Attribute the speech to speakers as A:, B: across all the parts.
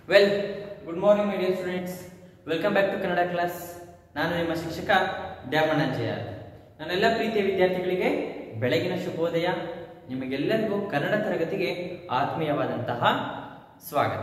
A: well good morning my dear students welcome back to Kannada class ನಾನು ನಿಮ್ಮ ಶಿಕ್ಷಕ ದ್ಯಾಮಣ್ಣಂಜಯ ನನ್ನೆಲ್ಲ ಪ್ರೀತಿಯ ವಿದ್ಯಾರ್ಥಿಗಳಿಗೆ ಬೆಳಗಿನ ಶುಭೋದಯ ನಿಮಗೆಲ್ಲರಿಗೂ ಕನ್ನಡ ತರಗತಿಗೆ ಆತ್ಮೀಯವಾದಂತಹ ಸ್ವಾಗತ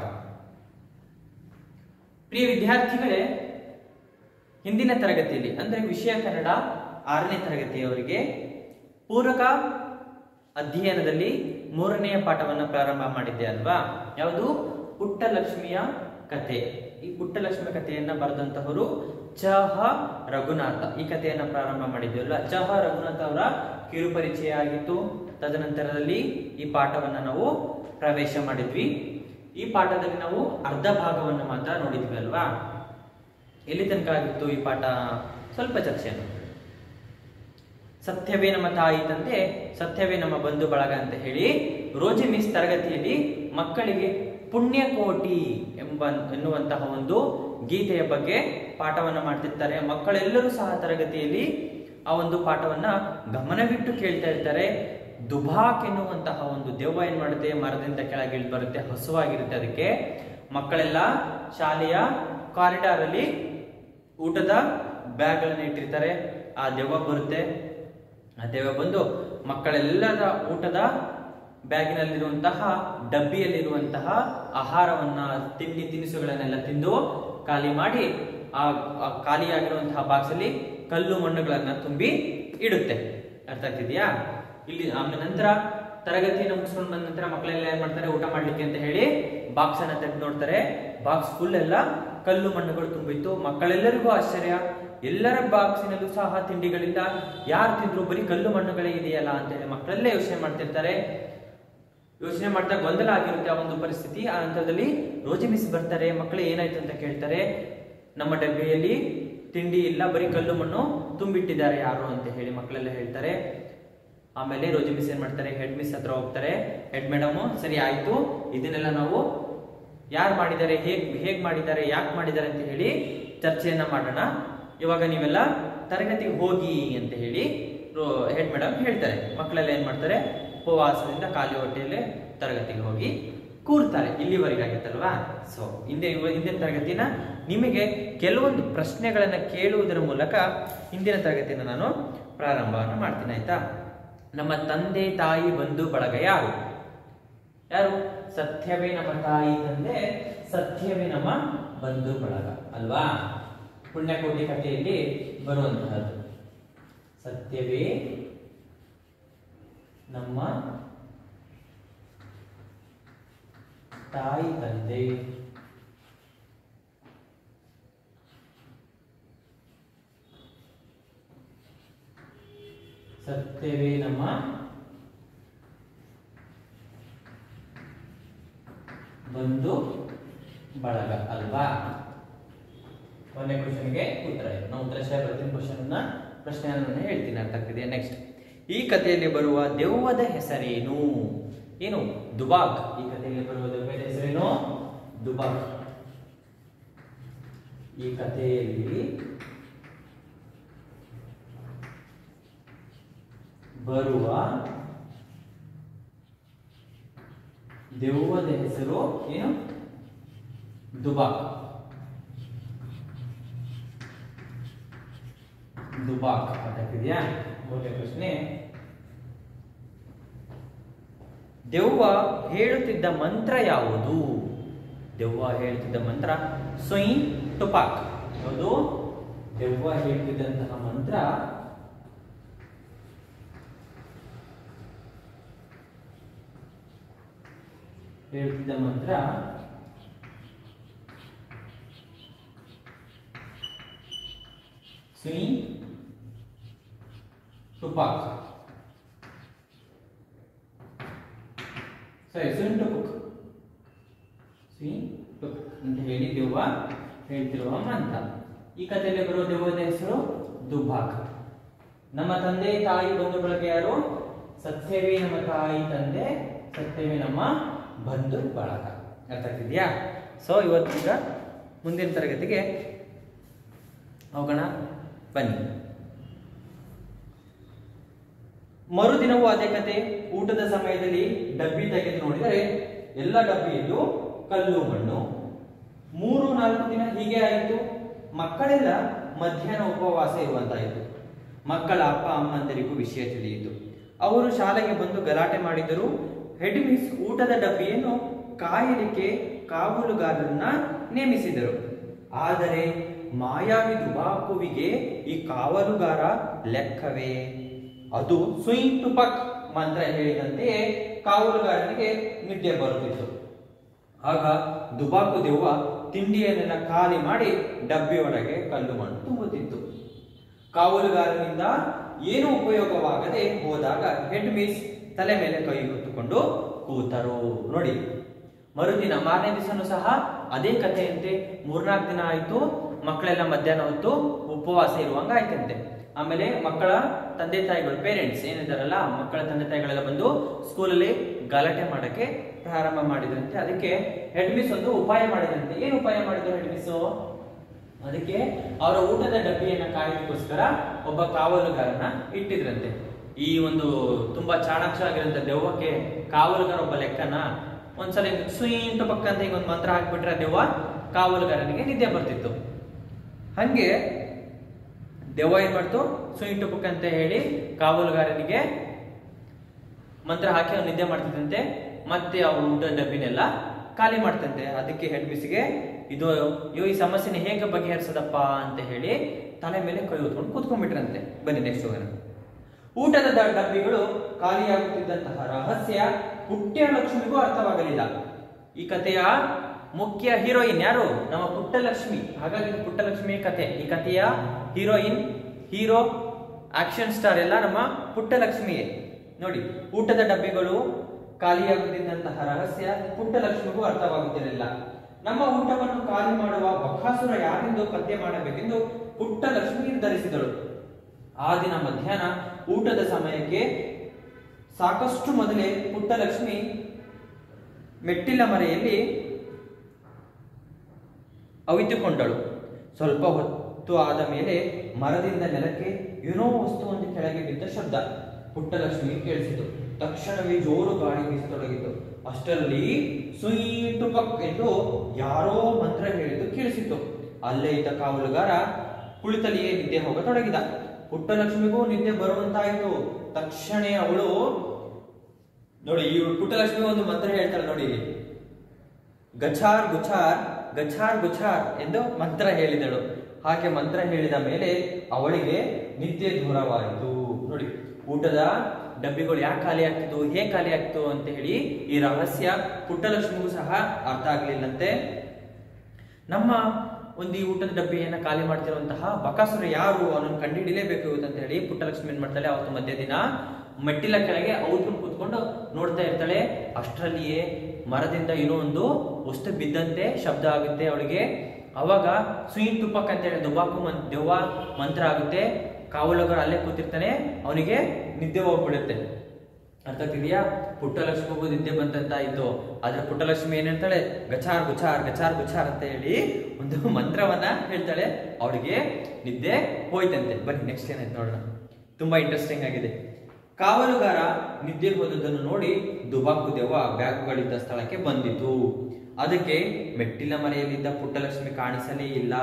A: ಪ್ರಿಯ ವಿದ್ಯಾರ್ಥಿಗಳೇ ಹಿಂದಿನ ತರಗತಿಯಲ್ಲಿ ಅಂದರೆ ವಿಷಯ ಕನ್ನಡ ಆರನೇ ತರಗತಿಯವರಿಗೆ ಪೂರಕ ಅಧ್ಯಯನದಲ್ಲಿ ಮೂರನೆಯ ಪಾಠವನ್ನು ಪ್ರಾರಂಭ ಮಾಡಿದ್ದೆ ಅಲ್ವಾ ಯಾವುದು ಪುಟ್ಟಲಕ್ಷ್ಮಿಯ ಕತೆ ಈ ಪುಟ್ಟಲಕ್ಷ್ಮಿ ಕಥೆಯನ್ನ ಬರೆದಂತಹವರು ಚಹ ರಘುನಾಥ ಈ ಕಥೆಯನ್ನ ಪ್ರಾರಂಭ ಮಾಡಿದ್ವಲ್ಲ ಚಹ ರಘುನಾಥ ಅವರ ಕಿರುಪರಿಚಯ ಆಗಿತ್ತು ತದನಂತರದಲ್ಲಿ ಈ ಪಾಠವನ್ನ ನಾವು ಪ್ರವೇಶ ಮಾಡಿದ್ವಿ ಈ ಪಾಠದಲ್ಲಿ ನಾವು ಅರ್ಧ ಭಾಗವನ್ನು ಮಾತ್ರ ನೋಡಿದ್ವಿ ಅಲ್ವಾ ಎಲ್ಲಿ ತನಕ ಆಗಿತ್ತು ಈ ಪಾಠ ಸ್ವಲ್ಪ ಚರ್ಚೆಯನ್ನು ಸತ್ಯವೇ ನಮ್ಮ ತಾಯಿ ತಂದೆ ಸತ್ಯವೇ ನಮ್ಮ ಬಂಧು ಬಳಗ ಅಂತ ಹೇಳಿ ರೋಜಿ ಮಿಸ್ ತರಗತಿಯಲ್ಲಿ ಮಕ್ಕಳಿಗೆ ಪುಣ್ಯಕೋಟಿ ಎಂಬ ಎನ್ನುವಂತಹ ಒಂದು ಗೀತೆಯ ಬಗ್ಗೆ ಪಾಠವನ್ನ ಮಾಡ್ತಿರ್ತಾರೆ ಮಕ್ಕಳೆಲ್ಲರೂ ಸಹ ತರಗತಿಯಲ್ಲಿ ಆ ಒಂದು ಪಾಠವನ್ನ ಗಮನವಿಟ್ಟು ಕೇಳ್ತಾ ಇರ್ತಾರೆ ದುಬಾಕ್ ಎನ್ನುವಂತಹ ಒಂದು ದೆವ್ವ ಏನ್ ಮಾಡುತ್ತೆ ಮರದಿಂದ ಕೆಳಗೆ ಇಳಿದು ಬರುತ್ತೆ ಹಸುವಾಗಿರುತ್ತೆ ಅದಕ್ಕೆ ಮಕ್ಕಳೆಲ್ಲ ಶಾಲೆಯ ಕಾರಿಡಾರ್ ಅಲ್ಲಿ ಊಟದ ಬ್ಯಾಗ್ಗಳನ್ನು ಇಟ್ಟಿರ್ತಾರೆ ಆ ದೆವ್ವ ಬರುತ್ತೆ ಆ ದೆವ್ವ ಬಂದು ಮಕ್ಕಳೆಲ್ಲರ ಊಟದ ಬ್ಯಾಗಿನಲ್ಲಿರುವಂತಹ ಡಬ್ಬಿಯಲ್ಲಿರುವಂತಹ ಆಹಾರವನ್ನ ತಿಂಡಿ ತಿನಿಸುಗಳನ್ನೆಲ್ಲ ತಿಂದು ಖಾಲಿ ಮಾಡಿ ಆ ಆ ಖಾಲಿಯಾಗಿರುವಂತಹ ಬಾಕ್ಸ್ ಅಲ್ಲಿ ಕಲ್ಲು ಮಣ್ಣುಗಳನ್ನ ತುಂಬಿ ಇಡುತ್ತೆ ಅರ್ಥ ಆಗ್ತಿದ್ಯಾ ಇಲ್ಲಿ ಆಮೇಲೆ ನಂತರ ತರಗತಿಯನ್ನು ಮುಗಿಸ್ಕೊಂಡು ಬಂದ ನಂತರ ಮಕ್ಕಳೆಲ್ಲ ಏನ್ ಮಾಡ್ತಾರೆ ಊಟ ಮಾಡ್ಲಿಕ್ಕೆ ಅಂತ ಹೇಳಿ ಬಾಕ್ಸ್ ಅನ್ನ ತೆಗೆದು ನೋಡ್ತಾರೆ ಬಾಕ್ಸ್ ಫುಲ್ ಎಲ್ಲ ಕಲ್ಲು ಮಣ್ಣುಗಳು ತುಂಬಿತ್ತು ಮಕ್ಕಳೆಲ್ಲರಿಗೂ ಆಶ್ಚರ್ಯ ಎಲ್ಲರ ಬಾಕ್ಸಿನಲ್ಲೂ ಸಹ ತಿಂಡಿಗಳಿಂದ ಯಾರು ತಿಂದ್ರು ಬರೀ ಕಲ್ಲು ಮಣ್ಣುಗಳೇ ಇದೆಯಲ್ಲ ಅಂತ ಹೇಳಿ ಮಕ್ಕಳೆಲ್ಲ ಯೋಚನೆ ಮಾಡ್ತಿರ್ತಾರೆ ಯೋಚನೆ ಮಾಡ್ತಾ ಗೊಂದಲ ಆಗಿರುತ್ತೆ ಆ ಒಂದು ಪರಿಸ್ಥಿತಿ ಆ ಹಂತದಲ್ಲಿ ರೋಜಿ ಮಿಸ್ ಬರ್ತಾರೆ ಮಕ್ಕಳು ಏನಾಯ್ತು ಅಂತ ಕೇಳ್ತಾರೆ ನಮ್ಮ ಡಬ್ಬಿಯಲ್ಲಿ ತಿಂಡಿ ಇಲ್ಲ ಬರೀ ಕಲ್ಲು ಮಣ್ಣು ತುಂಬಿಟ್ಟಿದ್ದಾರೆ ಯಾರು ಅಂತ ಹೇಳಿ ಮಕ್ಕಳೆಲ್ಲ ಹೇಳ್ತಾರೆ ಆಮೇಲೆ ರೋಜಿ ಮಿಸ್ ಏನ್ ಮಾಡ್ತಾರೆ ಹೆಡ್ ಮಿಸ್ ಹತ್ರ ಹೋಗ್ತಾರೆ ಹೆಡ್ ಮೇಡಮ್ ಸರಿ ಆಯ್ತು ಇದನ್ನೆಲ್ಲ ನಾವು ಯಾರು ಮಾಡಿದ್ದಾರೆ ಹೇಗ್ ಹೇಗ್ ಮಾಡಿದ್ದಾರೆ ಯಾಕೆ ಮಾಡಿದ್ದಾರೆ ಅಂತ ಹೇಳಿ ಚರ್ಚೆಯನ್ನ ಮಾಡೋಣ ಇವಾಗ ನೀವೆಲ್ಲ ತರಗತಿಗೆ ಹೋಗಿ ಅಂತ ಹೇಳಿ ಹೆಡ್ ಮೇಡಮ್ ಹೇಳ್ತಾರೆ ಮಕ್ಕಳೆಲ್ಲ ಏನ್ ಮಾಡ್ತಾರೆ ಉಪವಾಸದಿಂದ ಖಾಲಿ ಹೊಟ್ಟೆಯಲ್ಲೇ ತರಗತಿಗೆ ಹೋಗಿ ಕೂರ್ತಾರೆ ಇಲ್ಲಿವರೆಗೆ ಆಗಿತ್ತಲ್ವಾ ಸೊ ಹಿಂದೆ ಹಿಂದಿನ ತರಗತಿನ ನಿಮಗೆ ಕೆಲವೊಂದು ಪ್ರಶ್ನೆಗಳನ್ನ ಕೇಳುವುದರ ಮೂಲಕ ಹಿಂದಿನ ತರಗತಿನ ನಾನು ಪ್ರಾರಂಭವನ್ನು ಮಾಡ್ತೀನಿ ಆಯ್ತಾ ನಮ್ಮ ತಂದೆ ತಾಯಿ ಬಂಧು ಬಳಗ ಯಾರು ಯಾರು ಸತ್ಯವೇ ನಮ್ಮ ತಾಯಿ ತಂದೆ ಸತ್ಯವೇ ನಮ್ಮ ಬಂಧು ಬಳಗ ಅಲ್ವಾ ಪುಣ್ಯಕೋಟಿ ಕಥೆಯಲ್ಲಿ ಬರುವಂತಹದ್ದು ಸತ್ಯವೇ ನಮ್ಮ ತಾಯಿ ತಂದೆ ಸತ್ಯವೇ ನಮ್ಮ ಬಂಧು ಬಳಗ ಅಲ್ವಾ ಒಂದನೇ ಕ್ವಶನ್ಗೆ ಉತ್ತರ ಇದೆ ನಾವು ಉತ್ತರ ಶೇರ್ ಬರ್ತೀನಿ ಕ್ವಶನ್ ಅನ್ನ ಪ್ರಶ್ನೆಯನ್ನು ಹೇಳ್ತೀನಿ ಅರ್ಥ ಆಗ್ತಿದೆ ನೆಕ್ಸ್ಟ್ ಈ ಕಥೆಯಲ್ಲಿ ಬರುವ ದೆವ್ವದ ಹೆಸರೇನು ಏನು ದುಬಾಕ್ ಈ ಕಥೆಯಲ್ಲಿ ಬರುವ ದೆವ್ವದ ಹೆಸರೇನು ದುಬಾಕ್ ಈ ಕಥೆಯಲ್ಲಿ ಬರುವ ದೆವ್ವದ ಹೆಸರು ಏನು ದುಬಾಕ್ ದುಬಾಕ್ ಅರ್ಥಾಗ್ತಿದ್ಯಾ ಮೂರನೇ ಪ್ರಶ್ನೆ ದೆವ್ವ ಹೇಳುತ್ತಿದ್ದ ಮಂತ್ರ ಯಾವುದು ದೆವ್ವ ಹೇಳುತ್ತಿದ್ದ ಮಂತ್ರ ಸೊಯ್ ಟುಪಾಕ್ ಯಾವುದು ದೆವ್ವ ಹೇಳುತ್ತಿದ್ದಂತಹ ಮಂತ್ರ ಹೇಳುತ್ತಿದ್ದ ಮಂತ್ರ ಸುಯಿ ಟುಪಾಕ್ ಸರಿ ಸುಯಿನ್ ಟುಪುಕ್ ಸುಯಿನ್ ಟುಕ್ ಅಂತ ಹೇಳಿ ದೆವ್ವ ಹೇಳ್ತಿರುವ ಮಂತ್ರ ಈ ಕಥೆಯಲ್ಲಿ ಬರುವ ದೆವ್ವದ ಹೆಸರು ದುಬಾಕ್ ನಮ್ಮ ತಂದೆ ತಾಯಿ ಬಂಧು ಬಳಗ ಯಾರು ಸತ್ಯವೇ ನಮ್ಮ ತಾಯಿ ತಂದೆ ಸತ್ಯವೇ ನಮ್ಮ ಬಂಧು ಬಳಗ ಅರ್ಥ ಆಗ್ತಿದ್ಯಾ ಸೊ ಇವತ್ತೀಗ ಮುಂದಿನ ತರಗತಿಗೆ ಹೋಗೋಣ ಬನ್ನಿ ಮರುದಿನವೂ ಅದೇ ಕತೆ ಊಟದ ಸಮಯದಲ್ಲಿ ಡಬ್ಬಿ ತೆಗೆದು ನೋಡಿದರೆ ಎಲ್ಲ ಡಬ್ಬಿಯಲ್ಲೂ ಕಲ್ಲು ಮಣ್ಣು ಮೂರು ನಾಲ್ಕು ದಿನ ಹೀಗೆ ಆಯಿತು ಮಕ್ಕಳೆಲ್ಲ ಮಧ್ಯಾಹ್ನ ಉಪವಾಸ ಇರುವಂತಾಯಿತು ಮಕ್ಕಳ ಅಪ್ಪ ಅಮ್ಮಂದರಿಗೂ ವಿಷಯ ತಿಳಿಯಿತು ಅವರು ಶಾಲೆಗೆ ಬಂದು ಗಲಾಟೆ ಮಾಡಿದರು ಹೆಡ್ ಮಿಸ್ ಊಟದ ಡಬ್ಬಿಯನ್ನು ಕಾಯಲಿಕ್ಕೆ ಕಾವಲುಗಾರರನ್ನ ನೇಮಿಸಿದರು ಆದರೆ ಮಾಯಾವಿ ದುಬಾಕುವಿಗೆ ಈ ಕಾವಲುಗಾರ ಲೆಕ್ಕವೇ ಅದು ಸುಯ್ ಟುಪಕ್ ಮಂತ್ರ ಹೇಳಿದಂತೆಯೇ ಕಾವಲುಗಾರನಿಗೆ ನಿದ್ದೆ ಬರುತ್ತಿತ್ತು ಆಗ ದುಬಾಕು ದೆವ್ವ ತಿಂಡಿಯನ್ನೆಲ್ಲ ಖಾಲಿ ಮಾಡಿ ಡಬ್ಬಿಯೊಳಗೆ ಕಲ್ಲು ಮಣ್ಣು ತುಂಬುತ್ತಿತ್ತು ಕಾವಲುಗಾರನಿಂದ ಏನೂ ಉಪಯೋಗವಾಗದೆ ಹೋದಾಗ ಹೆಡ್ ಮಿಸ್ ತಲೆ ಮೇಲೆ ಕೈ ಹೊತ್ತುಕೊಂಡು ಕೂತರು ನೋಡಿ ಮರುದಿನ ಮಾರನೇ ದಿವಸನೂ ಸಹ ಅದೇ ಕಥೆಯಂತೆ ಮೂರ್ನಾಲ್ಕು ದಿನ ಆಯ್ತು ಮಕ್ಕಳೆಲ್ಲ ಮಧ್ಯಾಹ್ನ ಹೊತ್ತು ಉಪವಾಸ ಇರುವಂಗ ಆಯ್ತಂತೆ ಆಮೇಲೆ ಮಕ್ಕಳ ತಂದೆ ತಾಯಿಗಳು ಪೇರೆಂಟ್ಸ್ ಏನಿದಾರಲ್ಲ ಮಕ್ಕಳ ತಂದೆ ತಾಯಿಗಳೆಲ್ಲ ಬಂದು ಸ್ಕೂಲಲ್ಲಿ ಗಲಾಟೆ ಮಾಡಕ್ಕೆ ಪ್ರಾರಂಭ ಮಾಡಿದ್ರಂತೆ ಅದಕ್ಕೆ ಹೆಡ್ ಮಿಸ್ ಒಂದು ಉಪಾಯ ಮಾಡಿದ್ರಂತೆ ಏನು ಉಪಾಯ ಮಾಡಿದ್ರು ಹೆಡ್ ಮಿಸ್ ಅದಕ್ಕೆ ಅವರ ಊಟದ ಡಬ್ಬಿಯನ್ನ ಕಾಯೋದಕ್ಕೋಸ್ಕರ ಒಬ್ಬ ಕಾವಲುಗಾರನ ಇಟ್ಟಿದ್ರಂತೆ ಈ ಒಂದು ತುಂಬಾ ಚಾಣಾಕ್ಷ ಆಗಿರೋಂಥ ದೆವ್ವಕ್ಕೆ ಕಾವಲುಗಾರ ಒಬ್ಬ ಲೆಕ್ಕನ ಒಂದ್ಸಲ ಸುಯಿಂಟ ಪಕ್ಕ ಅಂತ ಈಗ ಒಂದು ಮಂತ್ರ ಹಾಕ್ಬಿಟ್ರೆ ಆ ದೆವ್ವ ಕಾವಲುಗಾರನಿಗೆ ನಿದ್ದೆ ಬರ್ತಿತ್ತು ಹಂಗೆ ದೆವ್ವ ಏನ್ ಮಾಡ್ತು ಸುಯಿಂಟು ಪಕ್ಕ ಅಂತ ಹೇಳಿ ಕಾವಲುಗಾರನಿಗೆ ಮಂತ್ರ ಹಾಕಿ ಅವ್ನು ನಿದ್ದೆ ಮಾಡ್ತಿದ್ದಂತೆ ಮತ್ತೆ ಅವ್ರ ಊಟದ ಡಬ್ಬಿನೆಲ್ಲ ಖಾಲಿ ಮಾಡ್ತಂತೆ ಅದಕ್ಕೆ ಹೆಡ್ ಮಿಸ್ಗೆ ಇದು ಅಯ್ಯೋ ಈ ಸಮಸ್ಯೆನ ಹೇಗೆ ಬಗೆಹರಿಸದಪ್ಪ ಅಂತ ಹೇಳಿ ತಲೆ ಮೇಲೆ ಕೈ ಹೊತ್ಕೊಂಡು ಕೂತ್ಕೊಂಡ್ಬಿಟ್ರಂತೆ ಬನ್ನಿ ನೆಕ್ಸ್ಟ್ ಹೋಗೋಣ ಊಟದ ದ- ಡಬ್ಬಿಗಳು ಖಾಲಿಯಾಗುತ್ತಿದ್ದಂತಹ ರಹಸ್ಯ ಪುಟ್ಯಲಕ್ಷ್ಮಿಗೂ ಅರ್ಥವಾಗಲಿಲ್ಲ ಈ ಕಥೆಯ ಮುಖ್ಯ ಹೀರೋಯಿನ್ ಯಾರು ನಮ್ಮ ಪುಟ್ಟಲಕ್ಷ್ಮಿ ಹಾಗಾಗಿ ಇದು ಪುಟ್ಟಲಕ್ಷ್ಮಿಯ ಕಥೆ ಈ ಕಥೆಯ ಹೀರೋಯಿನ್ ಹೀರೋ ಆಕ್ಷನ್ ಸ್ಟಾರ್ ಎಲ್ಲ ನಮ್ಮ ಪುಟ್ಟಲಕ್ಷ್ಮಿಯೇ ನೋಡಿ ಊಟದ ಡಬ್ಬಿಗಳು ಖಾಲಿಯಾಗುತ್ತಿದ್ದಂತಹ ರಹಸ್ಯ ಪುಟ್ಟಲಕ್ಷ್ಮಿಗೂ ಅರ್ಥವಾಗುತ್ತಿರಲಿಲ್ಲ ನಮ್ಮ ಊಟವನ್ನು ಖಾಲಿ ಮಾಡುವ ಬಕಾಸುರ ಯಾರೆಂದು ಪತ್ತೆ ಮಾಡಬೇಕೆಂದು ಪುಟ್ಟಲಕ್ಷ್ಮಿ ನಿರ್ಧರಿಸಿದಳು ಆ ದಿನ ಮಧ್ಯಾಹ್ನ ಊಟದ ಸಮಯಕ್ಕೆ ಸಾಕಷ್ಟು ಮೊದಲೇ ಪುಟ್ಟಲಕ್ಷ್ಮಿ ಮೆಟ್ಟಿಲ ಮರೆಯಲ್ಲಿ ಅವಿತುಕೊಂಡಳು ಸ್ವಲ್ಪ ಹೊತ್ತು ಆದ ಮೇಲೆ ಮರದಿಂದ ನೆಲಕ್ಕೆ ಏನೋ ವಸ್ತುವೊಂದು ಕೆಳಗೆ ಬಿದ್ದ ಶಬ್ದ ಪುಟ್ಟಲಕ್ಷ್ಮಿ ಕೇಳಿಸಿತು ತಕ್ಷಣವೇ ಜೋರು ಗಾಳಿ ಬೀಸತೊಡಗಿತು ಅಷ್ಟರಲ್ಲಿ ಸುಯೀಟು ಪಕ್ ಎಂದು ಯಾರೋ ಮಂತ್ರ ಹೇಳಿದ್ದು ಕೇಳಿಸಿತು ಅಲ್ಲೇ ಇದ್ದ ಕಾವಲುಗಾರ ಕುಳಿತಲ್ಲಿಯೇ ನಿದ್ದೆ ಹೋಗತೊಡಗಿದ ಪುಟ್ಟಲಕ್ಷ್ಮಿಗೂ ನಿದ್ದೆ ಬರುವಂತಾಯಿತು ತಕ್ಷಣ ಅವಳು ನೋಡಿ ಈ ಪುಟ್ಟಲಕ್ಷ್ಮಿ ಒಂದು ಮಂತ್ರ ಹೇಳ್ತಾಳೆ ನೋಡಿ ಇಲ್ಲಿ ಗಚಾರ್ ಗುಚಾರ್ ಗಚಾರ್ ಗುಚಾರ್ ಎಂದು ಮಂತ್ರ ಹೇಳಿದಳು ಹಾಗೆ ಮಂತ್ರ ಹೇಳಿದ ಮೇಲೆ ಅವಳಿಗೆ ನಿದ್ದೆ ದೂರವಾಯಿತು ನೋಡಿ ಊಟದ ಡಬ್ಬಿಗಳು ಯಾಕೆ ಖಾಲಿ ಆಗ್ತಿದ್ವು ಹೇಗೆ ಖಾಲಿ ಆಗ್ತು ಅಂತ ಹೇಳಿ ಈ ರಹಸ್ಯ ಪುಟ್ಟಲಕ್ಷ್ಮಿಗೂ ಸಹ ಅರ್ಥ ಆಗ್ಲಿಲ್ಲಂತೆ ನಮ್ಮ ಒಂದು ಈ ಊಟದ ಡಬ್ಬಿಯನ್ನ ಖಾಲಿ ಮಾಡ್ತಿರುವಂತಹ ಬಕಾಸುರ ಯಾರು ಅವನನ್ನು ಕಂಡುಹಿಡಿಲೇಬೇಕು ಅಂತ ಹೇಳಿ ಪುಟ್ಟಲಕ್ಷ್ಮಿ ಏನ್ ಮಾಡ್ತಾಳೆ ಅವತ್ತು ಮಧ್ಯ ದಿನ ಮೆಟ್ಟಿಲ ಕೆಳಗೆ ಔಟ್ಕೊಂಡು ಕೂತ್ಕೊಂಡು ನೋಡ್ತಾ ಇರ್ತಾಳೆ ಅಷ್ಟರಲ್ಲಿಯೇ ಮರದಿಂದ ಏನೋ ಒಂದು ವಸ್ತು ಬಿದ್ದಂತೆ ಶಬ್ದ ಆಗುತ್ತೆ ಅವಳಿಗೆ ಅವಾಗ ಸುಯಿನ್ ತುಪ್ಪಕ್ ಅಂತ ಹೇಳಿ ದುಬಾಕು ಮನ್ ದೆವ್ವ ಮಂತ್ರ ಆಗುತ್ತೆ ಕಾವಲುಗಾರ ಅಲ್ಲೇ ಕೂತಿರ್ತಾನೆ ಅವನಿಗೆ ನಿದ್ದೆ ಹೋಗ್ಬಿಡುತ್ತೆ ಅರ್ಥ ಆಗ್ತಿದ್ಯಾ ಪುಟ್ಟಲಕ್ಷ್ಮಿಗೂ ನಿದ್ದೆ ಬಂದಂತಾಯ್ತು ಆದ್ರೆ ಪುಟ್ಟಲಕ್ಷ್ಮಿ ಏನ್ ಹೇಳ್ತಾಳೆ ಗಚಾರ್ ಗುಚಾರ್ ಗಚಾರ್ ಗುಚಾರ್ ಅಂತ ಹೇಳಿ ಒಂದು ಮಂತ್ರವನ್ನ ಹೇಳ್ತಾಳೆ ಅವಳಿಗೆ ನಿದ್ದೆ ಹೋಯ್ತಂತೆ ಬನ್ನಿ ನೆಕ್ಸ್ಟ್ ಏನಾಯ್ತು ನೋಡೋಣ ತುಂಬಾ ಇಂಟ್ರೆಸ್ಟಿಂಗ್ ಆಗಿದೆ ಕಾವಲುಗಾರ ನಿದ್ದೆ ಹೋದದನ್ನು ನೋಡಿ ದುಬಾಕು ದೆವ್ವ ಬ್ಯಾಗುಗಳಿದ್ದ ಸ್ಥಳಕ್ಕೆ ಬಂದಿತು ಅದಕ್ಕೆ ಮೆಟ್ಟಿಲ ಮನೆಯಲ್ಲಿದ್ದ ಪುಟ್ಟಲಕ್ಷ್ಮಿ ಕಾಣಿಸಲೇ ಇಲ್ಲ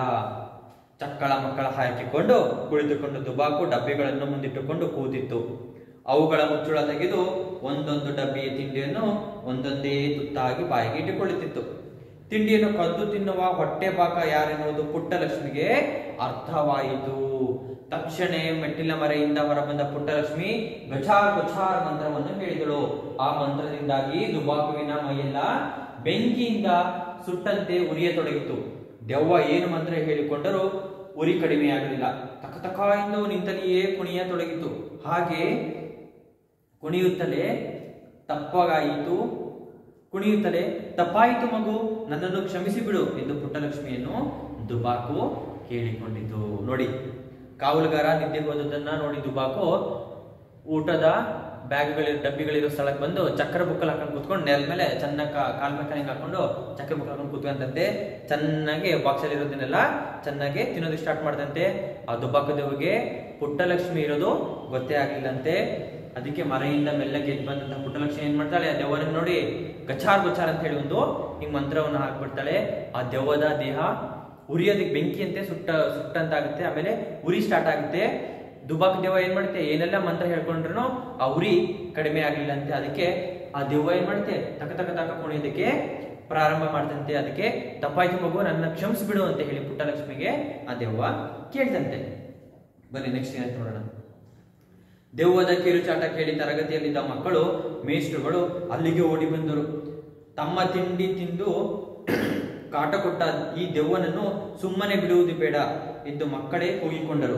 A: ಚಕ್ಕಳ ಮಕ್ಕಳ ಹಾಕಿಕೊಂಡು ಕುಳಿತುಕೊಂಡು ದುಬಾಕು ಡಬ್ಬಿಗಳನ್ನು ಮುಂದಿಟ್ಟುಕೊಂಡು ಕೂತಿತ್ತು ಅವುಗಳ ಮುಚ್ಚುಳ ತೆಗೆದು ಒಂದೊಂದು ಡಬ್ಬಿಯ ತಿಂಡಿಯನ್ನು ಒಂದೊಂದೇ ತುತ್ತಾಗಿ ಬಾಯಿಗೆ ಇಟ್ಟುಕೊಳ್ಳುತ್ತಿತ್ತು ತಿಂಡಿಯನ್ನು ಕದ್ದು ತಿನ್ನುವ ಹೊಟ್ಟೆ ಬಾಕ ಯಾರೆನ್ನುವುದು ಪುಟ್ಟಲಕ್ಷ್ಮಿಗೆ ಅರ್ಥವಾಯಿತು ತಕ್ಷಣ ಮೆಟ್ಟಿಲ ಮರೆಯಿಂದ ಹೊರಬಂದ ಪುಟ್ಟಲಕ್ಷ್ಮಿ ಗಚಾರ್ ಗಚಾರ್ ಮಂತ್ರವನ್ನು ಹೇಳಿದಳು ಆ ಮಂತ್ರದಿಂದಾಗಿ ದುಬಾಕುವಿನ ಮೈಯೆಲ್ಲ ಬೆಂಕಿಯಿಂದ ಸುಟ್ಟಂತೆ ಉರಿಯತೊಡಗಿತು ದೆವ್ವ ಏನು ಮಂತ್ರ ಹೇಳಿಕೊಂಡರೂ ಉರಿ ಕಡಿಮೆಯಾಗಲಿಲ್ಲ ತಕ ತಕ ಎಂದು ನಿಂತಲ್ಲಿಯೇ ಕುಣಿಯತೊಡಗಿತು ಹಾಗೆ ಕುಣಿಯುತ್ತಲೇ ತಪ್ಪಗಾಯಿತು ಕುಣಿಯುತ್ತಲೇ ತಪ್ಪಾಯಿತು ಮಗು ನನ್ನನ್ನು ಕ್ಷಮಿಸಿ ಬಿಡು ಎಂದು ಪುಟ್ಟಲಕ್ಷ್ಮಿಯನ್ನು ದುಬಾಕು ಕೇಳಿಕೊಂಡಿತು ನೋಡಿ ಕಾವಲುಗಾರ ನಿದ್ದೆ ಹೋದದನ್ನ ನೋಡಿ ದುಬಾಕು ಊಟದ ಬ್ಯಾಗ್ಗಳಿರೋ ಡಬ್ಬಿಗಳಿರೋ ಸ್ಥಳಕ್ಕೆ ಬಂದು ಚಕ್ರ ಬುಕ್ಕಲ್ ಹಾಕೊಂಡು ಕೂತ್ಕೊಂಡು ನೆಲ ಮೇಲೆ ಚೆನ್ನಾಗಿ ಕಾಲ್ ಮೇಲೆ ಹಿಂಗೆ ಹಾಕೊಂಡು ಚಕ್ರ ಬುಕ್ ಹಾಕೊಂಡು ಕೂತ್ಕೊಂತಂತೆ ಚೆನ್ನಾಗಿ ಬಾಕ್ಸಲ್ಲಿ ಇರೋದನ್ನೆಲ್ಲ ಚೆನ್ನಾಗಿ ತಿನ್ನೋದು ಸ್ಟಾರ್ಟ್ ಮಾಡ್ದಂತೆ ಆ ದುಬ್ಬಾಕ ದೇವಿಗೆ ಪುಟ್ಟಲಕ್ಷ್ಮಿ ಇರೋದು ಗೊತ್ತೇ ಆಗ್ಲಿಲ್ಲಂತೆ ಅದಕ್ಕೆ ಮರೆಯಿಂದ ಮೆಲ್ಲಗೆ ಎದ್ದು ಬಂದಂತಹ ಪುಟ್ಟಲಕ್ಷ್ಮಿ ಏನ್ ಮಾಡ್ತಾಳೆ ಆ ದೆವ್ವನ ನೋಡಿ ಗಚಾರ್ ಗಚಾರ್ ಅಂತ ಹೇಳಿ ಒಂದು ಹಿಂಗ್ ಮಂತ್ರವನ್ನ ಹಾಕ್ಬಿಡ್ತಾಳೆ ಆ ದೆವ್ವದ ದೇಹ ಉರಿಯೋದಕ್ಕೆ ಬೆಂಕಿಯಂತೆ ಸುಟ್ಟ ಸುಟ್ಟಂತಾಗುತ್ತೆ ಆಮೇಲೆ ಉರಿ ಸ್ಟಾರ್ಟ್ ಆಗುತ್ತೆ ದುಬಾಕ್ ದೆವ್ವ ಏನ್ ಮಾಡುತ್ತೆ ಏನೆಲ್ಲ ಮಂತ್ರ ಹೇಳ್ಕೊಂಡ್ರು ಆ ಉರಿ ಕಡಿಮೆ ಆಗ್ಲಿಲ್ಲ ಅಂತೆ ಅದಕ್ಕೆ ಆ ದೆವ್ವ ಏನ್ ಮಾಡುತ್ತೆ ತಕ ತಕ ತಕ ಕುಣಿಯೋದಕ್ಕೆ ಪ್ರಾರಂಭ ಮಾಡ್ತಂತೆ ಅದಕ್ಕೆ ತಪ್ಪಾಯ್ತು ಮಗು ನನ್ನ ಕ್ಷಮಿಸ್ಬಿಡು ಅಂತ ಹೇಳಿ ಪುಟ್ಟಲಕ್ಷ್ಮಿಗೆ ಆ ದೆವ್ವ ಕೇಳ್ದಂತೆ ಬನ್ನಿ ನೆಕ್ಸ್ಟ್ ಏನಾಯ್ತು ನೋಡೋಣ ದೆವ್ವದ ಕಿರುಚಾಟ ಕೇಳಿ ತರಗತಿಯಲ್ಲಿದ್ದ ಮಕ್ಕಳು ಮೇಷ್ಟ್ರುಗಳು ಅಲ್ಲಿಗೆ ಓಡಿ ಬಂದರು ತಮ್ಮ ತಿಂಡಿ ತಿಂದು ಕಾಟ ಕೊಟ್ಟ ಈ ದೆವ್ವನನ್ನು ಸುಮ್ಮನೆ ಬಿಡುವುದು ಬೇಡ ಎಂದು ಮಕ್ಕಳೇ ಕೂಗಿಕೊಂಡರು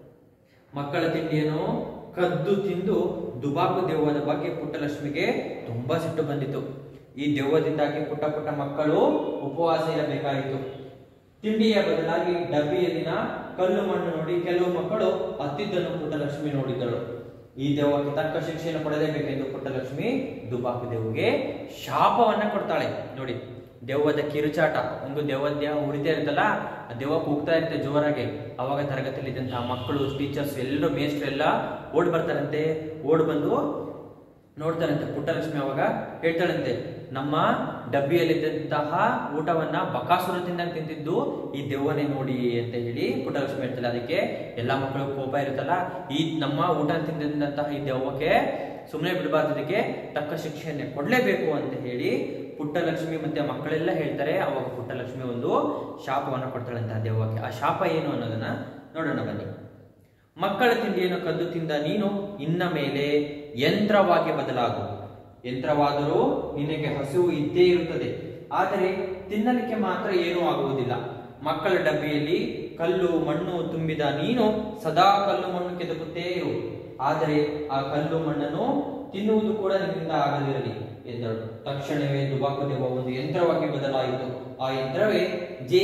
A: ಮಕ್ಕಳ ತಿಂಡಿಯನ್ನು ಕದ್ದು ತಿಂದು ದುಬಾಕು ದೆವ್ವದ ಬಗ್ಗೆ ಪುಟ್ಟಲಕ್ಷ್ಮಿಗೆ ತುಂಬಾ ಸಿಟ್ಟು ಬಂದಿತು ಈ ದೆವ್ವದಿಂದಾಗಿ ಪುಟ್ಟ ಪುಟ್ಟ ಮಕ್ಕಳು ಉಪವಾಸ ಇರಬೇಕಾಯಿತು ತಿಂಡಿಯ ಬದಲಾಗಿ ಡಬ್ಬಿಯಲ್ಲಿನ ಕಲ್ಲು ಮಣ್ಣು ನೋಡಿ ಕೆಲವು ಮಕ್ಕಳು ಅತ್ತಿದ್ದನ್ನು ಪುಟ್ಟಲಕ್ಷ್ಮಿ ನೋಡಿದಳು ಈ ದೆವ್ವಕ್ಕೆ ತಕ್ಕ ಶಿಕ್ಷೆಯನ್ನು ಪಡೆಯಬೇಕೆಂದು ಪುಟ್ಟಲಕ್ಷ್ಮಿ ದುಬಾಕು ದೆವ್ವಗೆ ಶಾಪವನ್ನ ಕೊಡ್ತಾಳೆ ನೋಡಿ ದೆವ್ವದ ಕಿರುಚಾಟ ಒಂದು ದೆವ್ವದ ದೇಹ ಉರಿತಾ ಇರುತ್ತಲ್ಲ ಆ ದೆವ್ವ ಕೂಗ್ತಾ ಇರುತ್ತೆ ಜೋರಾಗಿ ಅವಾಗ ತರಗತಿಯಲ್ಲಿ ಇದ್ದಂತಹ ಮಕ್ಕಳು ಟೀಚರ್ಸ್ ಎಲ್ಲರೂ ಮೇಸ್ಟ್ರು ಎಲ್ಲ ಓಡ್ ಬರ್ತಾರಂತೆ ಓಡ್ ಬಂದು ನೋಡ್ತಾರಂತೆ ಪುಟ್ಟಲಕ್ಷ್ಮಿ ಅವಾಗ ಹೇಳ್ತಾಳಂತೆ ನಮ್ಮ ಡಬ್ಬಿಯಲ್ಲಿದ್ದಂತಹ ಊಟವನ್ನ ಬಕಾಸುರ ತಿಂದಂಗೆ ತಿಂತಿದ್ದು ಈ ದೆವ್ವನೇ ನೋಡಿ ಅಂತ ಹೇಳಿ ಪುಟ್ಟಲಕ್ಷ್ಮಿ ಹೇಳ್ತಾಳೆ ಅದಕ್ಕೆ ಎಲ್ಲಾ ಮಕ್ಕಳು ಕೋಪ ಇರುತ್ತಲ್ಲ ಈ ನಮ್ಮ ಊಟ ತಿಂದಂತಹ ಈ ದೆವ್ವಕ್ಕೆ ಸುಮ್ಮನೆ ಬಿಡಬಾರ್ದು ಇದಕ್ಕೆ ತಕ್ಕ ಶಿಕ್ಷೆಯನ್ನೇ ಕೊಡ್ಲೇಬೇಕು ಅಂತ ಹೇಳಿ ಪುಟ್ಟಲಕ್ಷ್ಮಿ ಮತ್ತೆ ಮಕ್ಕಳೆಲ್ಲ ಹೇಳ್ತಾರೆ ಅವಾಗ ಪುಟ್ಟಲಕ್ಷ್ಮಿ ಒಂದು ಶಾಪವನ್ನ ಕೊಡ್ತಾಳಂತ ಆ ದೆವ್ವಕ್ಕೆ ಆ ಶಾಪ ಏನು ಅನ್ನೋದನ್ನ ನೋಡೋಣ ಬನ್ನಿ ಮಕ್ಕಳ ತಿಂಡಿಯನ್ನು ಕದ್ದು ತಿಂದ ನೀನು ಇನ್ನ ಮೇಲೆ ಯಂತ್ರವಾಗಿ ಬದಲಾಗು ಯಂತ್ರವಾದರೂ ನಿನಗೆ ಹಸಿವು ಇದ್ದೇ ಇರುತ್ತದೆ ಆದರೆ ತಿನ್ನಲಿಕ್ಕೆ ಮಾತ್ರ ಏನೂ ಆಗುವುದಿಲ್ಲ ಮಕ್ಕಳ ಡಬ್ಬಿಯಲ್ಲಿ ಕಲ್ಲು ಮಣ್ಣು ತುಂಬಿದ ನೀನು ಸದಾ ಕಲ್ಲು ಮಣ್ಣು ಕೆದಕುತ್ತೇ ಇರು ಆದರೆ ಆ ಕಲ್ಲು ಮಣ್ಣನ್ನು ತಿನ್ನುವುದು ಕೂಡ ನಿನ್ನಿಂದ ಆಗದಿರಲಿ ಎಂದಳು ತಕ್ಷಣವೇ ದುಬಾಕು ದೆವ್ವ ಒಂದು ಯಂತ್ರವಾಗಿ ಬದಲಾಯಿತು ಆ ಯಂತ್ರವೇ ಜೆ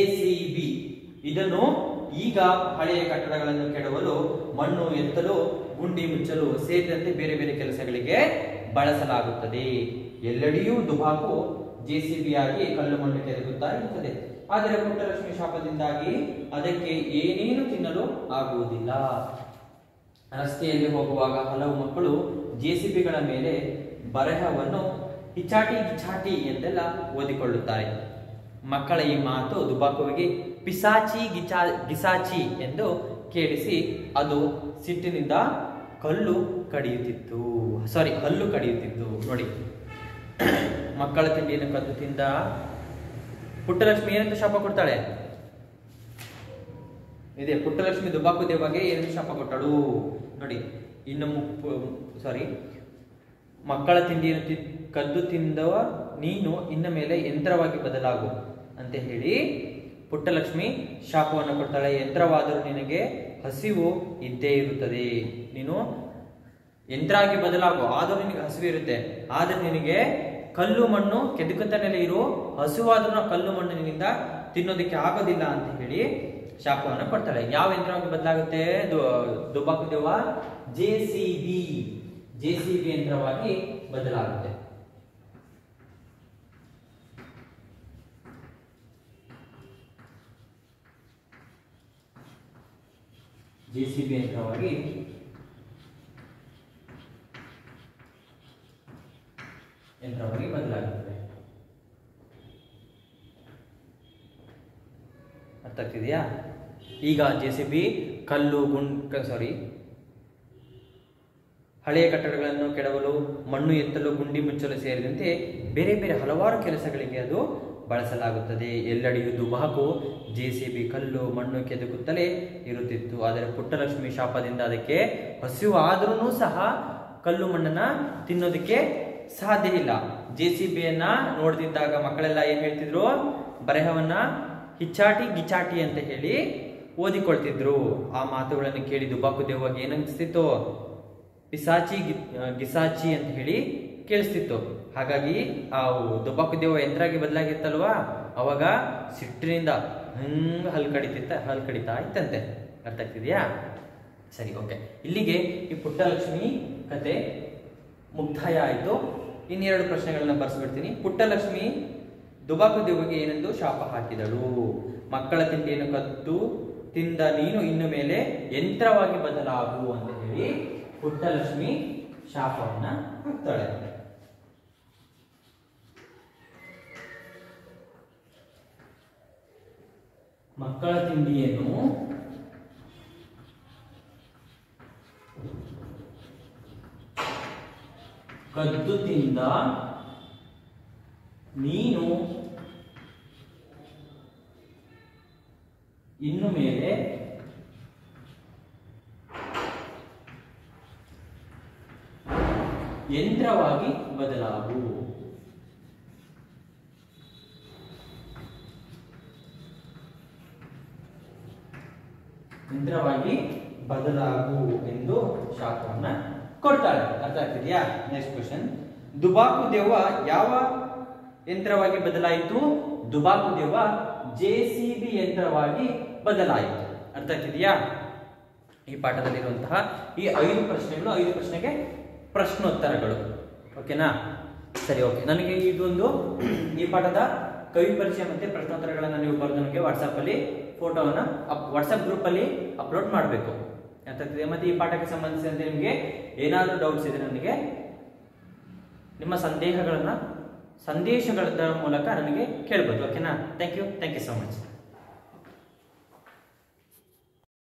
A: ಇದನ್ನು ಈಗ ಹಳೆಯ ಕಟ್ಟಡಗಳನ್ನು ಕೆಡವಲು ಮಣ್ಣು ಎತ್ತಲು ಗುಂಡಿ ಮುಚ್ಚಲು ಸೇರಿದಂತೆ ಬೇರೆ ಬೇರೆ ಕೆಲಸಗಳಿಗೆ ಬಳಸಲಾಗುತ್ತದೆ ಎಲ್ಲೆಡೆಯೂ ದುಬಾಕು ಜೆಸಿಬಿ ಆಗಿ ಕಲ್ಲು ಮಣ್ಣು ಕೆದಕುತ್ತಾ ಇರುತ್ತದೆ ಆದರೆ ಪುಟ್ಟಲಕ್ಷ್ಮಿ ಶಾಪದಿಂದಾಗಿ ಅದಕ್ಕೆ ಏನೇನು ತಿನ್ನಲು ಆಗುವುದಿಲ್ಲ ರಸ್ತೆಯಲ್ಲಿ ಹೋಗುವಾಗ ಹಲವು ಮಕ್ಕಳು ಜೆಸಿಬಿಗಳ ಮೇಲೆ ಬರಹವನ್ನು ಹಿಚಾಟಿ ಗಿಚಾಟಿ ಎಂದೆಲ್ಲ ಓದಿಕೊಳ್ಳುತ್ತಾರೆ ಮಕ್ಕಳ ಈ ಮಾತು ದುಬಾಕುವಿಗೆ ಪಿಸಾಚಿ ಗಿಚಾ ಗಿಸಾಚಿ ಎಂದು ಕೇಳಿಸಿ ಅದು ಸಿಟ್ಟಿನಿಂದ ಕಲ್ಲು ಕಡಿಯುತ್ತಿತ್ತು ಸಾರಿ ಹಲ್ಲು ಕಡಿಯುತ್ತಿತ್ತು ನೋಡಿ ಮಕ್ಕಳ ತಿಂಡಿಯನ್ನು ಕದ್ದು ತಿಂದ ಪುಟ್ಟಲಕ್ಷ್ಮಿ ಏನಂತ ಶಾಪ ಕೊಡ್ತಾಳೆ ಇದೆ ಪುಟ್ಟಲಕ್ಷ್ಮಿ ದುಬಾಕು ದೇವಗೆ ಏನಂತ ಶಾಪ ಕೊಟ್ಟಳು ನೋಡಿ ಇನ್ನು ಸಾರಿ ಮಕ್ಕಳ ತಿಂಡಿಯನ್ನು ತಿ ಕದ್ದು ತಿಂದವ ನೀನು ಇನ್ನ ಮೇಲೆ ಯಂತ್ರವಾಗಿ ಬದಲಾಗು ಅಂತ ಹೇಳಿ ಪುಟ್ಟಲಕ್ಷ್ಮಿ ಶಾಪವನ್ನು ಕೊಡ್ತಾಳೆ ಯಂತ್ರವಾದರೂ ನಿನಗೆ ಹಸಿವು ಇದ್ದೇ ಇರುತ್ತದೆ ನೀನು ಯಂತ್ರ ಆಗಿ ಬದಲಾಗು ಆದರೂ ನಿನಗೆ ಹಸಿವು ಇರುತ್ತೆ ಆದ್ರೆ ನಿನಗೆ ಕಲ್ಲು ಮಣ್ಣು ಕೆದಕುತ್ತಲೇ ಇರು ಹಸುವಾದ್ರೂ ಆ ಕಲ್ಲು ಮಣ್ಣು ನಿನ್ನಿಂದ ತಿನ್ನೋದಕ್ಕೆ ಆಗೋದಿಲ್ಲ ಅಂತ ಹೇಳಿ ಶಾಪವನ್ನು ಕೊಡ್ತಾಳೆ ಯಾವ ಯಂತ್ರವಾಗಿ ಬದಲಾಗುತ್ತೆ ದುಬಾಕು ದೇವ J C B J C B ಯಂತ್ರವಾಗಿ ಬದಲಾಗುತ್ತೆ ಜೆ ಸಿ ಬಿ ಯಂತ್ರವಾಗಿ ಯಂತ್ರವಾಗಿ ಬದಲಾಗುತ್ತದೆ ಅರ್ಥ ಆಗ್ತಿದೆಯಾ ಈಗ ಜೆ ಸಿ ಬಿ ಕಲ್ಲು ಗುಂಡ್ ಸಾರಿ ಹಳೆಯ ಕಟ್ಟಡಗಳನ್ನು ಕೆಡವಲು ಮಣ್ಣು ಎತ್ತಲು ಗುಂಡಿ ಮುಚ್ಚಲು ಸೇರಿದಂತೆ ಬೇರೆ ಬೇರೆ ಹಲವಾರು ಕೆಲಸಗಳಿಗೆ ಅದು ಬಳಸಲಾಗುತ್ತದೆ ಎಲ್ಲೆಡೆಯೂ ದುಬಾಕು ಜೆ ಸಿ ಬಿ ಕಲ್ಲು ಮಣ್ಣು ಕೆದಕುತ್ತಲೇ ಇರುತ್ತಿತ್ತು ಆದರೆ ಪುಟ್ಟಲಕ್ಷ್ಮಿ ಶಾಪದಿಂದ ಅದಕ್ಕೆ ಹಸಿವು ಆದ್ರೂ ಸಹ ಕಲ್ಲು ಮಣ್ಣನ್ನ ತಿನ್ನೋದಕ್ಕೆ ಸಾಧ್ಯ ಇಲ್ಲ ಜೆ ಸಿ ಬಿಯನ್ನ ನೋಡ್ತಿದ್ದಾಗ ಮಕ್ಕಳೆಲ್ಲ ಏನ್ ಹೇಳ್ತಿದ್ರು ಬರಹವನ್ನ ಹಿಚ್ಚಾಟಿ ಗಿಚಾಟಿ ಅಂತ ಹೇಳಿ ಓದಿಕೊಳ್ತಿದ್ರು ಆ ಮಾತುಗಳನ್ನು ಕೇಳಿ ದುಬಾಕು ದೇವಾಗ ಏನನ್ಸ್ತಿತ್ತು ಪಿಸಾಚಿ ಗಿ- ಗಿಸಾಚಿ ಅಂತ ಹೇಳಿ ಕೇಳಿಸ್ತಿತ್ತು ಹಾಗಾಗಿ ಆ ದುಬಾಕು ದೇವ ಯಂತ್ರಾಗಿ ಬದಲಾಗಿತ್ತಲ್ವಾ ಅವಾಗ ಸಿಟ್ಟಿನಿಂದ ಹಂಗ ಹಲ್ ಕಡಿತಿತ್ತ ಹಲ್ ಕಡಿತಾ ಇತ್ತಂತೆ ಅರ್ಥ ಆಗ್ತಿದ್ಯಾ ಸರಿ ಓಕೆ ಇಲ್ಲಿಗೆ ಈ ಪುಟ್ಟಲಕ್ಷ್ಮಿ ಕತೆ ಮುಕ್ತಾಯ ಆಯಿತು ಇನ್ನೆರಡು ಪ್ರಶ್ನೆಗಳನ್ನ ಬರ್ಸ್ಬಿಡ್ತೀನಿ ಪುಟ್ಟಲಕ್ಷ್ಮಿ ದುಬಾಕು ದೇವಿಗೆ ಏನೆಂದು ಶಾಪ ಹಾಕಿದಳು ಮಕ್ಕಳ ತಿಂಡಿಯನ್ನು ಕದ್ದು ತಿಂದ ನೀನು ಇನ್ನು ಮೇಲೆ ಯಂತ್ರವಾಗಿ ಬದಲಾಗು ಅಂತ ಹೇಳಿ ಪುಟ್ಟಲಕ್ಷ್ಮಿ ಶಾಪವನ್ನ ಹಾಕ್ತಾಳೆ ಮಕ್ಕಳ ತಿಂಡಿಯನ್ನು ಕದ್ದು ತಿಂದ ನೀನು ಇನ್ನು ಮೇಲೆ ಯಂತ್ರವಾಗಿ ಬದಲಾಗು ಯಂತ್ರವಾಗಿ ಬದಲಾಗು ಎಂದು ಶಾಪವನ್ನ ಕೊಡ್ತಾಳೆ ಅರ್ಥ ಆಗ್ತಿದ್ಯಾ ನೆಕ್ಸ್ಟ್ ಕ್ವಶನ್ ದುಬಾಕು ದೆವ್ವ ಯಾವ ಯಂತ್ರವಾಗಿ ಬದಲಾಯಿತು ದುಬಾಕು ದೆವ್ವ ಜೆ ಸಿ ಬಿ ಯಂತ್ರವಾಗಿ ಬದಲಾಯಿತು ಅರ್ಥ ಆಗ್ತಿದ್ಯಾ ಈ ಪಾಠದಲ್ಲಿರುವಂತಹ ಈ ಐದು ಪ್ರಶ್ನೆಗಳು ಐದು ಪ್ರಶ್ನೆಗೆ ಪ್ರಶ್ನೋತ್ತರಗಳು ಓಕೆನಾ ಸರಿ ಓಕೆ ನನಗೆ ಇದೊಂದು ಈ ಪಾಠದ ಕವಿ ಪರಿಚಯ ಮತ್ತೆ ಪ್ರಶ್ನೋತ್ತರಗಳನ್ನು ನೀವು ಬರೆದು ನನಗೆ ವಾಟ್ಸಪ್ ಅಲ್ಲಿ ಫೋಟೋವನ್ನ ವಾಟ್ಸಪ್ ಗ್ರೂಪ್ ಅಲ್ಲಿ ಅಪ್ಲೋಡ್ ಮಾಡಬೇಕು ಆಗ್ತದೆ ಮತ್ತೆ ಈ ಪಾಠಕ್ಕೆ ಸಂಬಂಧಿಸಿದಂತೆ ನಿಮಗೆ ಏನಾದರೂ ಡೌಟ್ಸ್ ಇದ್ರೆ ನನಗೆ ನಿಮ್ಮ ಸಂದೇಹಗಳನ್ನ ಸಂದೇಶಗಳ ಮೂಲಕ ನನಗೆ ಕೇಳ್ಬೋದು ಓಕೆನಾ thank you thank you so much